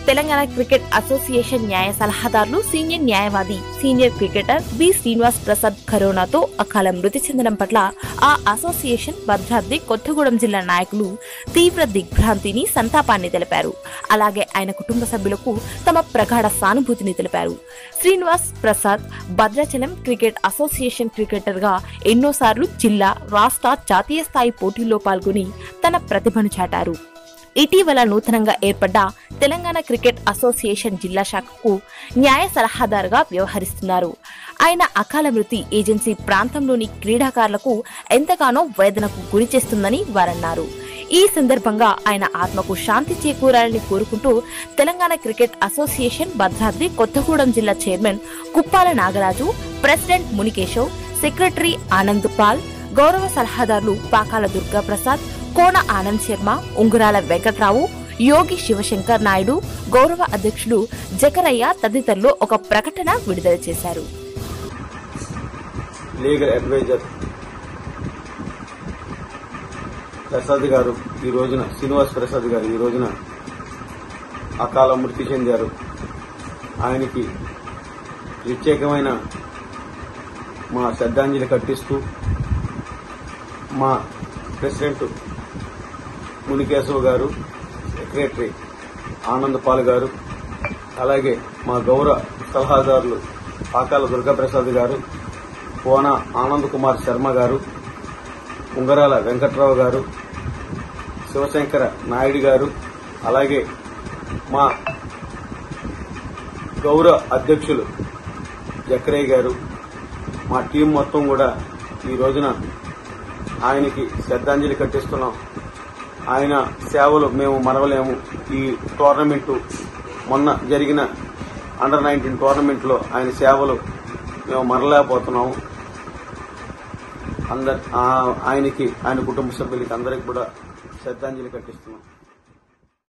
Telangana cricket association న్యాయ సలహాదారులు senior న్యాయవాది senior cricketer B Srinivas Prasad కరోనాతో అకాల మృతి చెందడం పట్ల ఆ అసోసియేషన్ భద్రాద్రి కొత్తగూడెం జిల్లా నాయకులు తీవ్ర దిగ్భ్రాంతిని సంతాపాన్ని తెలిపారు అలాగే ఆయన కుటుంబ సభ్యులకు తమ ప్రగాఢ సానుభూతిని తెలిపారు Srinivas Prasad Bhadrachalam cricket association cricketer గా ఎన్నోసార్లు జిల్లా రాష్ట్ర జాతీయ స్థాయి పోటీల్లో పాల్గొని తన ప్రతిభను చాటారు ఇటీవల నూతనంగా ఏర్పడ్డ తెలంగాణ క్రికెట్ అసోసియేషన్ జిల్లా శాఖకు న్యాయ సలహాదారుగా వ్యవహరిస్తున్నారు ఆయన అకాల మృతి ఏజెన్సీ ప్రాంతంలోని క్రీడాకారులకు ఎంతగానో వేదనకు గురి చేస్తుందని వారన్నారు ఈ సందర్భంగా ఆయన ఆత్మకు శాంతి చేకూరాలని కోరుకుంటూ తెలంగాణ క్రికెట్ అసోసియేషన్ భద్రాద్రి కొత్తగూడెం జిల్లా chairman Kuppala Nagaraju president Munikeshav secretary Anand Paul గౌరవ సలహాదారులు పాకాల దుర్గా ప్రసాద్ కోన ఆనంద్ శర్మ ఉంగురాల వెంకట్రావు యోగి శివశంకర్ నాయుడు గౌరవ అధ్యక్షుడు జకరయ్య తదితరులు ఒక ప్రకటన విడుదల చేశారు లీగల్ అడ్వైజర్ ప్రసాద్ గారు ఈ రోజున శ్రీనివాస్ ప్రసాద్ గారు ఈ రోజున అకాల మృతి చెందారు ఆయనకి ప్రత్యేకమైన మా శ్రద్ధాంజలి కట్టిస్తూ మా ప్రెసిడెంట్ మునికేశవ్ గారు సెక్రటరీ ఆనంద్ పాల్ గారు అలాగే మా గౌరవ సలహాదారులు పాకాల దుర్గాప్రసాద్ గారు కోన ఆనంద్ కుమార్ శర్మ గారు ఉంగరాల వెంకట్రావు గారు శివశంకర నాయుడు గారు అలాగే మా గౌరవ అధ్యక్షులు జక్రయ్య గారు మా టీం మొత్తం కూడా ఈ రోజున ఆయనకి శ్రద్ధాంజలి కట్టిస్తున్నాం ఆయన సేవలు మేము మరవలేము ఈ టోర్నమెంటు మొన్న జరిగిన అండర్ నైన్టీన్ టోర్నమెంట్లో ఆయన సేవలు మేము మరలేకపోతున్నాము అందరి ఆయనకి ఆయన కుటుంబ సభ్యులకి అందరికి కూడా శ్రద్ధాంజలి కట్టిస్తున్నాం